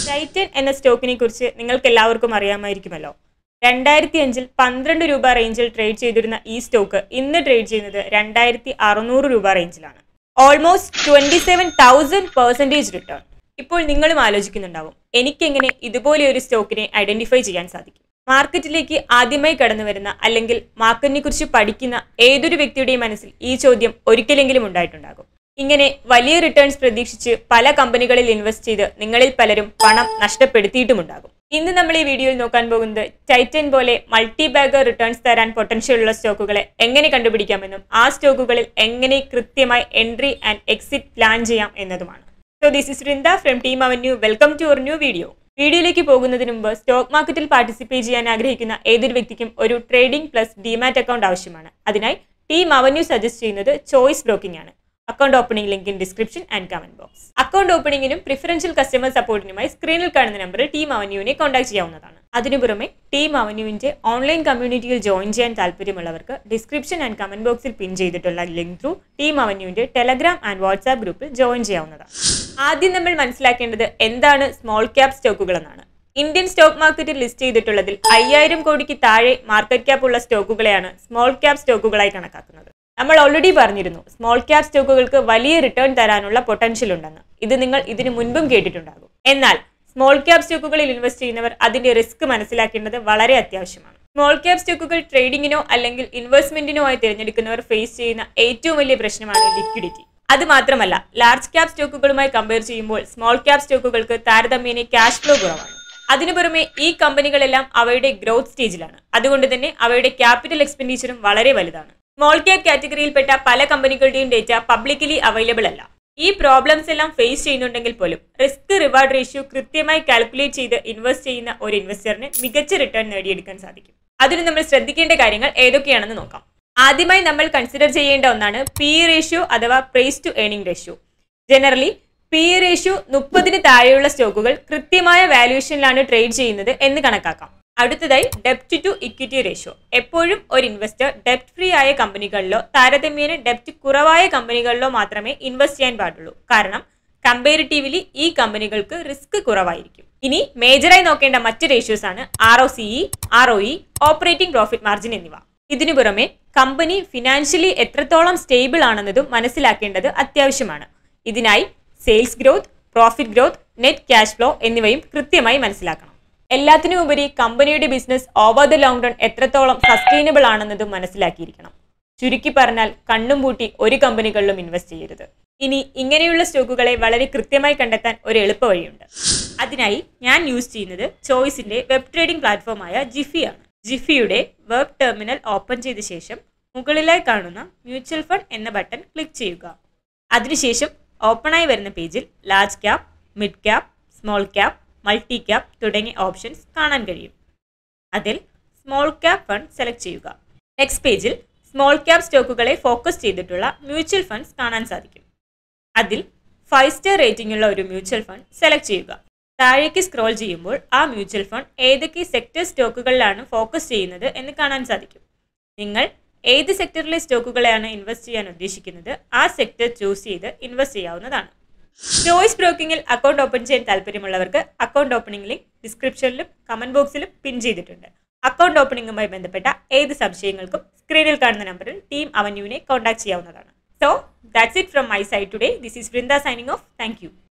Titan എന്ന സ്റ്റോക്കിനെ കുറിച്ച് നിങ്ങൾക്ക് എല്ലാവർക്കും അറിയാമായിരിക്കുമല്ലോ രണ്ടായിരത്തി അഞ്ചിൽ പന്ത്രണ്ട് രൂപ റേഞ്ചിൽ ട്രേഡ് ചെയ്തിരുന്ന ഈ സ്റ്റോക്ക് ഇന്ന് ട്രേഡ് ചെയ്യുന്നത് രണ്ടായിരത്തി അറുന്നൂറ് രൂപ റേഞ്ചിലാണ് almost twenty seven thousand percentage return ഇപ്പോൾ നിങ്ങളും ആലോചിക്കുന്നുണ്ടാവും എനിക്കെങ്ങനെ ഇതുപോലെ ഒരു സ്റ്റോക്കിനെ ഐഡന്റിഫൈ ചെയ്യാൻ സാധിക്കും മാർക്കറ്റിലേക്ക് ആദ്യമായി കടന്നു വരുന്ന അല്ലെങ്കിൽ മാർക്കറ്റിനെ കുറിച്ച് പഠിക്കുന്ന ഏതൊരു വ്യക്തിയുടെയും മനസ്സിൽ ഈ ചോദ്യം ഒരിക്കലെങ്കിലും ഉണ്ടായിട്ടുണ്ടാകും ഇങ്ങനെ വലിയ റിട്ടേൺസ് പ്രതീക്ഷിച്ച് പല കമ്പനികളിൽ ഇൻവെസ്റ്റ് ചെയ്ത് നിങ്ങളിൽ പലരും പണം നഷ്ടപ്പെടുത്തിയിട്ടുമുണ്ടാകും ഇന്ന് നമ്മൾ ഈ വീഡിയോയിൽ നോക്കാൻ പോകുന്നത് ടൈറ്റൻ പോലെ മൾട്ടി ബാഗർ റിട്ടേൺസ് തരാൻ പൊട്ടൻഷ്യൽ ഉള്ള സ്റ്റോക്കുകളെ എങ്ങനെ കണ്ടുപിടിക്കാമെന്നും ആ സ്റ്റോക്കുകളിൽ എങ്ങനെ കൃത്യമായി എൻട്രി ആൻഡ് എക്സിറ്റ് പ്ലാൻ ചെയ്യാം എന്നതുമാണ് so this is Vrinda from Team Avenue welcome to our new video വീഡിയോയിലേക്ക് പോകുന്നതിന് മുമ്പ് സ്റ്റോക്ക് മാർക്കറ്റിൽ പാർട്ടിസിപ്പേറ്റ് ചെയ്യാൻ ആഗ്രഹിക്കുന്ന ഏതൊരു വ്യക്തിക്കും ഒരു ട്രേഡിംഗ് പ്ലസ് ഡിമാറ്റ് അക്കൗണ്ട് ആവശ്യമാണ് അതിനായി ടീം അവന്യൂ സജസ്റ്റ് ചെയ്യുന്നത് ചോയ്സ് ബ്രോക്കിംഗ് ആണ് account opening link in description and comment box account ഓപ്പണിംഗിനും പ്രിഫറൻഷ്യൽ കസ്റ്റമർ സപ്പോർട്ടിനുമായി സ്ക്രീനിൽ കാണുന്ന നമ്പറിൽ ടീം അവന്യൂവിനെ കോൺടാക്ട് ചെയ്യാവുന്നതാണ് അതിനു പുറമെ ടീം അവന്യൂവിന്റെ ഓൺലൈൻ കമ്മ്യൂണിറ്റിയിൽ ജോയിൻ ചെയ്യാൻ താല്പര്യമുള്ളവർക്ക് ഡിസ്ക്രിപ്ഷൻ ആൻഡ് കമന്റ് ബോക്സിൽ പിൻ ചെയ്തിട്ടുള്ള ലിങ്ക് ത്രൂ ടീം അവന്യൂവിന്റെ ടെലഗ്രാം ആൻഡ് വാട്സാപ്പ് ഗ്രൂപ്പിൽ ജോയിൻ ചെയ്യാവുന്നതാണ് ആദ്യം നമ്മൾ മനസ്സിലാക്കേണ്ടത് എന്താണ് സ്മോൾ ക്യാപ് സ്റ്റോക്കുകൾ എന്നാണ് ഇന്ത്യൻ സ്റ്റോക്ക് മാർക്കറ്റിൽ ലിസ്റ്റ് ചെയ്തിട്ടുള്ളതിൽ അയ്യായിരം കോടിക്ക് താഴെ മാർക്കറ്റ് ക്യാപ്പ് ഉള്ള സ്റ്റോക്കുകളെയാണ് സ്മോൾ ക്യാപ് സ്റ്റോക്കുകളായി കണക്കാക്കുന്നത് നമ്മൾ ഓൾറെഡി പറഞ്ഞിരുന്നു സ്മോൾ ക്യാപ് സ്റ്റോക്കുകൾക്ക് വലിയ റിട്ടേൺ തരാനുള്ള പൊട്ടൻഷ്യൽ ഉണ്ടെന്ന് ഇത് നിങ്ങൾ ഇതിനു മുൻപും കേട്ടിട്ടുണ്ടാകും എന്നാൽ സ്മോൾ ക്യാപ് സ്റ്റോക്കുകളിൽ ഇൻവെസ്റ്റ് ചെയ്യുന്നവർ അതിന്റെ റിസ്ക് മനസ്സിലാക്കേണ്ടത് വളരെ അത്യാവശ്യമാണ് സ്മോൾ ക്യാപ് സ്റ്റോക്കുകൾ ട്രേഡിങ്ങിനോ അല്ലെങ്കിൽ ഇൻവെസ്റ്റ്മെന്റിനോ ആയി തിരഞ്ഞെടുക്കുന്നവർ ഫേസ് ചെയ്യുന്ന ഏറ്റവും വലിയ പ്രശ്നമാണ് ലിക്വിഡിറ്റി അത് മാത്രമല്ല ലാർജ് ക്യാപ് സ്റ്റോക്കുകളുമായി കമ്പയർ ചെയ്യുമ്പോൾ സ്മോൾ ക്യാപ് സ്റ്റോക്കുകൾക്ക് താരതമ്യേന ക്യാഷ് ഫ്ലോ കുറവാണ് അതിനു പുറമെ ഈ കമ്പനികളെല്ലാം അവയുടെ ഗ്രോത്ത് സ്റ്റേജിലാണ് അതുകൊണ്ട് തന്നെ അവയുടെ ക്യാപിറ്റൽ എക്സ്പെൻഡിച്ചറും വളരെ വലുതാണ് സ്മോൾ ക്യാപ് കാറ്റഗറിയിൽപ്പെട്ട പല കമ്പനികളുടെയും ഡേറ്റ പബ്ലിക്കലി അവൈലബിൾ അല്ല ഈ പ്രോബ്ലംസ് എല്ലാം ഫേസ് ചെയ്യുന്നുണ്ടെങ്കിൽ പോലും റിസ്ക് റിവാർഡ് റേഷ്യോ കൃത്യമായി കാൽക്കുലേറ്റ് ചെയ്ത് ഇൻവെസ്റ്റ് ചെയ്യുന്ന ഒരു ഇൻവെസ്റ്ററിന് മികച്ച റിട്ടേൺ നേടിയെടുക്കാൻ സാധിക്കും അതിന് നമ്മൾ ശ്രദ്ധിക്കേണ്ട കാര്യങ്ങൾ ഏതൊക്കെയാണെന്ന് നോക്കാം ആദ്യമായി നമ്മൾ കൺസിഡർ ചെയ്യേണ്ട ഒന്നാണ് പി റേഷ്യോ അഥവാ price to earning ratio generally P ratio മുപ്പതിന് താഴെയുള്ള സ്റ്റോക്കുകൾ കൃത്യമായ വാല്യൂഷനിലാണ് ട്രേഡ് ചെയ്യുന്നത് എന്ന് കണക്കാക്കാം അടുത്തതായി ഡെപ്റ്റ് ടു ഇക്വിറ്റി റേഷ്യോ എപ്പോഴും ഒരു ഇൻവെസ്റ്റർ ഡെപ്റ്റ് ഫ്രീ ആയ കമ്പനികളിലോ താരതമ്യേന ഡെപ്റ്റ് കുറവായ കമ്പനികളിലോ മാത്രമേ ഇൻവെസ്റ്റ് ചെയ്യാൻ പാടുള്ളൂ കാരണം കമ്പാരിറ്റീവ്ലി ഈ കമ്പനികൾക്ക് റിസ്ക് കുറവായിരിക്കും ഇനി മേജറായി നോക്കേണ്ട മറ്റ് റേഷ്യോസ് ആണ് R O CE R O E operating profit margin എന്നിവ ഇതിനു പുറമെ കമ്പനി ഫിനാൻഷ്യലി എത്രത്തോളം സ്റ്റേബിൾ ആണെന്നതും മനസ്സിലാക്കേണ്ടത് അത്യാവശ്യമാണ് ഇതിനായി sales growth profit growth net cash flow എന്നിവയും കൃത്യമായി മനസ്സിലാക്കണം എല്ലാത്തിനും ഉപരി കമ്പനിയുടെ business over the long run എത്രത്തോളം സസ്റ്റൈനബിൾ ആണെന്നതും മനസ്സിലാക്കിയിരിക്കണം ചുരുക്കി പറഞ്ഞാൽ കണ്ണും പൂട്ടി ഒരു കമ്പനികളിലും ഇൻവെസ്റ്റ് ചെയ്യരുത് ഇനി ഇങ്ങനെയുള്ള സ്റ്റോക്കുകളെ വളരെ കൃത്യമായി കണ്ടെത്താൻ ഒരു എളുപ്പ വഴിയുണ്ട് അതിനായി ഞാൻ യൂസ് ചെയ്യുന്നത് ചോയ്സിന്റെ വെബ് ട്രേഡിംഗ് പ്ലാറ്റ്ഫോമായ ജിഫിയാണ് ജിഫിയുടെ വെബ് ടെർമിനൽ ഓപ്പൺ ചെയ്ത ശേഷം മുകളിലായി കാണുന്ന മ്യൂച്വൽ ഫണ്ട് എന്ന ബട്ടൺ ക്ലിക്ക് ചെയ്യുക അതിനുശേഷം ഓപ്പണായി വരുന്ന പേജിൽ large cap mid cap small cap multi cap തുടങ്ങിയ ഓപ്ഷൻസ് കാണാൻ കഴിയും അതിൽ സ്മോൾ ക്യാപ് ഫണ്ട് സെലക്ട് ചെയ്യുക നെക്സ്റ്റ് പേജിൽ സ്മോൾ ക്യാപ് സ്റ്റോക്കുകളെ ഫോക്കസ് ചെയ്തിട്ടുള്ള മ്യൂച്വൽ ഫണ്ട്സ് കാണാൻ സാധിക്കും അതിൽ ഫൈവ് സ്റ്റാർ റേറ്റിംഗ് ഉള്ള ഒരു മ്യൂച്വൽ ഫണ്ട് സെലക്ട് ചെയ്യുക താഴേക്ക് സ്ക്രോൾ ചെയ്യുമ്പോൾ ആ മ്യൂച്വൽ ഫണ്ട് ഏതൊക്കെ സെക്ടർ സ്റ്റോക്കുകളിലാണ് ഫോക്കസ് ചെയ്യുന്നത് എന്ന് കാണാൻ സാധിക്കും നിങ്ങൾ ഏത് സെക്ടറിലെ സ്റ്റോക്കുകളെയാണ് ഇൻവെസ്റ്റ് ചെയ്യാൻ ഉദ്ദേശിക്കുന്നത് ആ സെക്ടർ ചൂസ് ചെയ്ത് ഇൻവെസ്റ്റ് ചെയ്യാവുന്നതാണ് ചോയ്സ് ബ്രോക്കിംഗിൽ അക്കൗണ്ട് ഓപ്പൺ ചെയ്യാൻ താല്പര്യമുള്ളവർക്ക് അക്കൗണ്ട് ഓപ്പണിംഗ് ലിങ്ക് ഡിസ്ക്രിപ്ഷനിലും കമന്റ് ബോക്സിലും പിൻ ചെയ്തിട്ടുണ്ട് അക്കൗണ്ട് ഓപ്പണിംഗുമായി ബന്ധപ്പെട്ട ഏത് സംശയങ്ങൾക്കും സ്ക്രീനിൽ കാണുന്ന നമ്പറിൽ ടീം അവന്യൂവിനെ കോൺടാക്ട് ചെയ്യാവുന്നതാണ് so that's it from my side today this is Vrinda signing off thank U